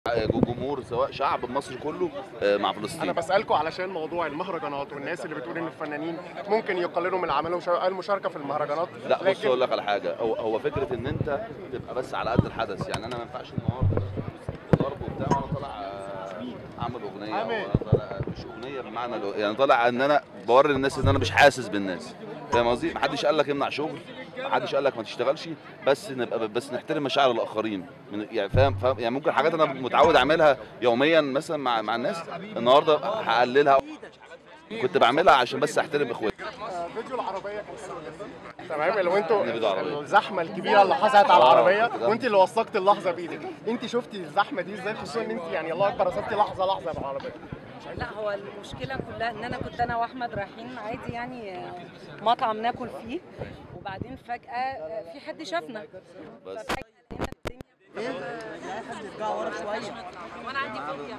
جمهور سواء شعب مصر كله آه، مع انا فلسطين بسالكم علشان موضوع المهرجانات والناس اللي بتقول ان الفنانين ممكن يقللوا من عملهم شويه المشاركه في المهرجانات لا بص لكن اقول لك على حاجه هو هو فكره ان انت تبقى بس على قد الحدث يعني انا ما ينفعش النهارده ضرب وبتاع وانا طالع آه، اعمل اغنيه أو أنا طالع مش اغنيه بمعنى الأغ- يعني طالع ان انا بوري للناس ان انا مش حاسس بالناس فاهم قصدي؟ محدش قال لك امنع شغل محدش قال لك ما تشتغلش بس نبقى بس نحترم مشاعر الاخرين من يعني فاهم فاهم يعني ممكن حاجات انا متعود اعملها يوميا مثلا مع مع الناس النهارده هقللها كنت بعملها عشان بس احترم اخواتي آه، فيديو العربيه كان حلو جدا تمام لو انتوا فيديو العربية. الزحمه الكبيره اللي حصلت على آه، العربيه كده. وانت اللي وثقت اللحظه بايدك انت شفتي الزحمه دي ازاي خصوصا ان انت يعني الله اكبر رصدتي لحظه لحظه بالعربيه لا هو المشكله كلها ان انا كنت انا واحمد رايحين عادي يعني آه، مطعم ناكل فيه وبعدين فجاه آه، في حد شافنا بس ففجاه لقينا الدنيا وانا عندي فوبيا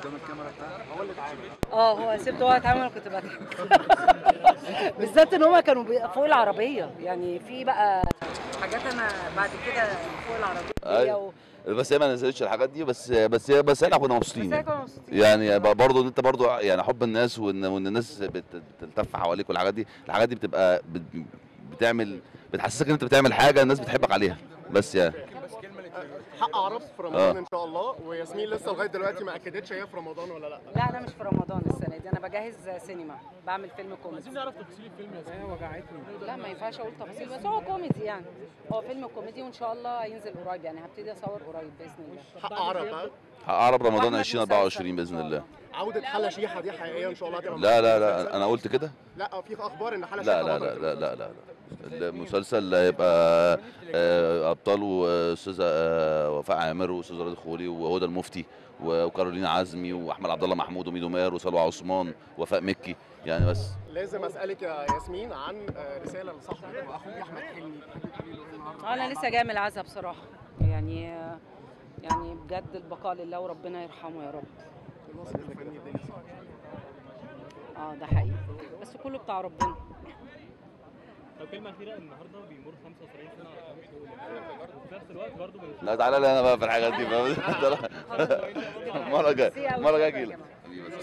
اه هو سبته هو اتعمل وكنت بضحك بالذات ان هما كانوا بي- فوق العربيه يعني في بقى حاجات انا بعد كده فوق العربيه أيوة. و... بس هي ما نزلتش الحاجات دي بس بس بس احنا كنا بس مبسوطين هي كانوا مبسوطين. يعني برضه انت برضه يعني حب الناس وان وان الناس بت- بتلتف حواليك والحاجات دي الحاجات دي بتبقى بت- بتعمل بتحسسك ان انت بتعمل حاجه الناس بتحبك عليها بس يعني حق عرب في رمضان آه. ان شاء الله وياسمين لسه لغايه دلوقتي ما اكدتش هي في رمضان ولا لا لا انا مش في رمضان السنه دي انا بجهز سينما بعمل فيلم كوميدي عايزين نعرف تفاصيل الفيلم يا زي وجعتني لا ما ينفعش اقول تفاصيل بس هو كوميدي يعني هو فيلم كوميدي وان شاء الله هينزل قريب يعني هبتدي اصور قريب باذن الله حق عرب ها اقرب رمضان وأحمد 2024 مسلسل. باذن الله عوده حلا شيحه دي حقيقيه ان شاء الله هتبقى لا لا لا انا قلت كده لا في اخبار ان حلا لا شيحه لا بطلة لا لا لا لا لا المسلسل هيبقى آه، ابطاله آه، استاذه آه، وفاء عامر واستاذ رضا خولي وهدى المفتي وكارولينا عزمي واحمد عبد الله محمود وميدو ماهر وسلوى عثمان وفاء مكي يعني بس لازم اسالك يا ياسمين عن آه، رساله لصاحبك واخوك احمد حلمي تحبي تقولي له ايه النهارده انا لسه جايه من العزا بصراحه يعني يعني بجد البقاء لله وربنا يرحمه يا رب الوصف الفني الدنيا اه ده حقيقي بس كله بتاع ربنا لو كلمه اخيره النهارده بيمر 75 سنه على قناه شغل وفي نفس الوقت برضه بن- لا تعالى لي انا بقى في الحاجات دي بقى. مره جايه مره جايه اجي لك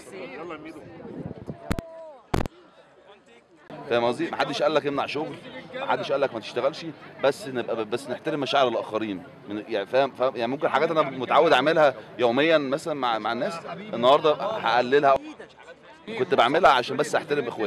فاهم قصدي؟ محدش قال لك امنع شغل محدش قال لك ما تشتغلش بس نبقى بس نحترم مشاعر الاخرين من يعني فاهم فاهم يعني ممكن حاجات انا متعود اعملها يوميا مثلا مع مع الناس النهارده هقللها كنت بعملها عشان بس احترم اخواتي